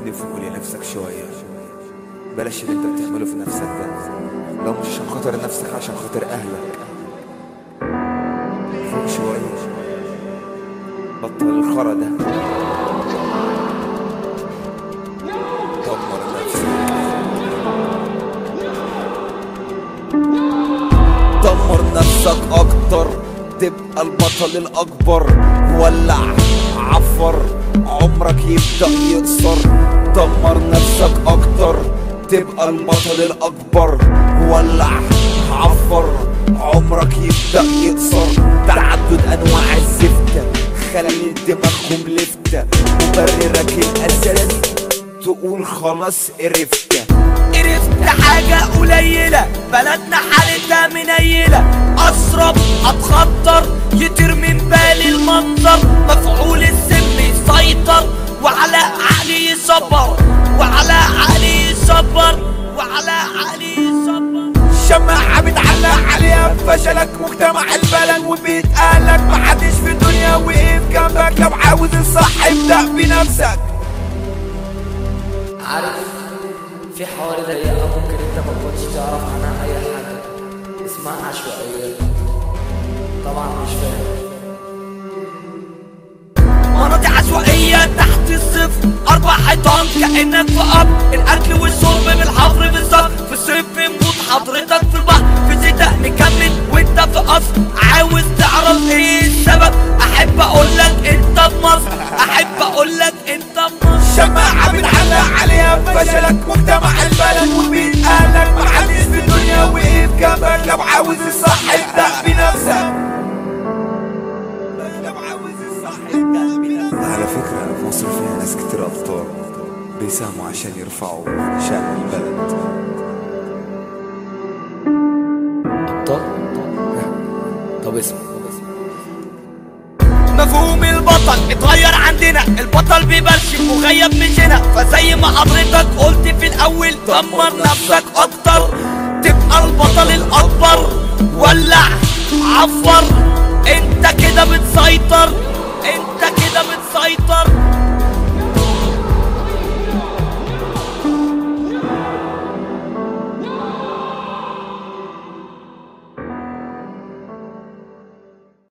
نفوق لنفسك شوية بلاش اللي انت بتعمله في نفسك ده لو مش عشان خاطر نفسك عشان خاطر اهلك فوق شوية بطل الخرا ده دمر نفسك دمر نفسك اكتر تبقى البطل الاكبر ولع عفر عمرك يبدأ يقصر دمر نفسك اكتر تبقى البطل الاكبر ولع عفر عمرك يبدأ يقصر تعدد انواع الزفتة خلي دماغهم لفتة مبررك الاساسي تقول خلاص قرفت قرفت حاجة قليلة بلدنا حالتها منيلة أشرب أتخطر يطير من بالي المنظر مفعول السم يسيطر وعلى عقلي يصبر وعلى عقلي يصبر وعلى عقلي يصبر شماعة بتعلق عليها بفشلك مجتمع البلد وبيت اهلك محدش في الدنيا وقف جنبك لو عاوز الصح ابدأ بنفسك عارف في حواري ضيقة ممكن انت ما تكونش تعرف عنها اي حاجة اسمها عشوائيات طبعا مش فاهم مناطق عشوائية تحت الصفر أربع حيطان كأنك في قبر الأكل والشرب بالحفر بالظبط في الصيف بنموت حضرتك في البحر في الشتاء نكمل وأنت في قصر عاوز تعرف إيه السبب أحب أقولك أنت في مصر أحب أقولك أنت في مصر شماعة بتعلق عليها بفشلك مجتمع البلد وبيت اهلك محدش في الدنيا وقف جنبك لو عاوز الصح ابدأ بنفسك لو عاوز الصح ابدأ بنفسك على فكرة مصر فيها ناس كتير أبطال بيساهموا عشان يرفعوا شأن البلد ابطال طب اسمع مفهوم البطل اتغير عندنا البطل بيبرشم مغيب مش هنا فزي ما حضرتك قلت في الاول دمر نفسك اكتر تبقى البطل الاكبر ولع عفر انت كده بتسيطر انت كده بتسيطر